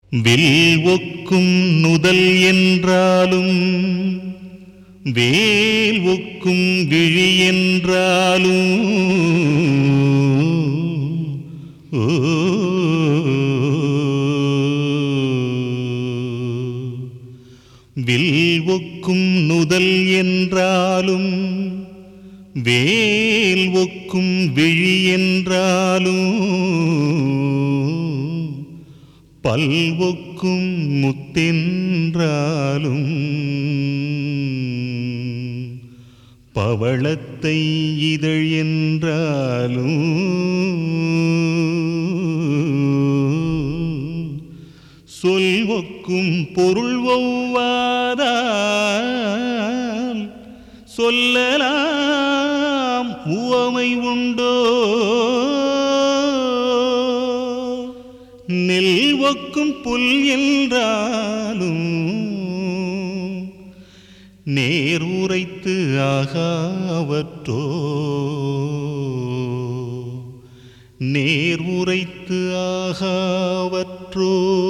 will ஒக்கும் நுதல் என்றாலும் வேல் ஒக்கும் விழி என்றாலும் ஓ வில் ஒக்கும் நுதல் என்றாலும் வேல் ஒக்கும் விழி என்றாலும் பல்வொக்கும் முத்தென்றாலும் பவளத்தை இதழ் என்றாலும் சொல்வொக்கும் பொருள் ஒவ்வாதால் சொல்லலாம் உவமை உண்டோ நெல் ஒக்கும் புல் என்றாலும் நேர் உரைத்து ஆகாவற்றோ நேர் உரைத்து ஆகாவற்றோ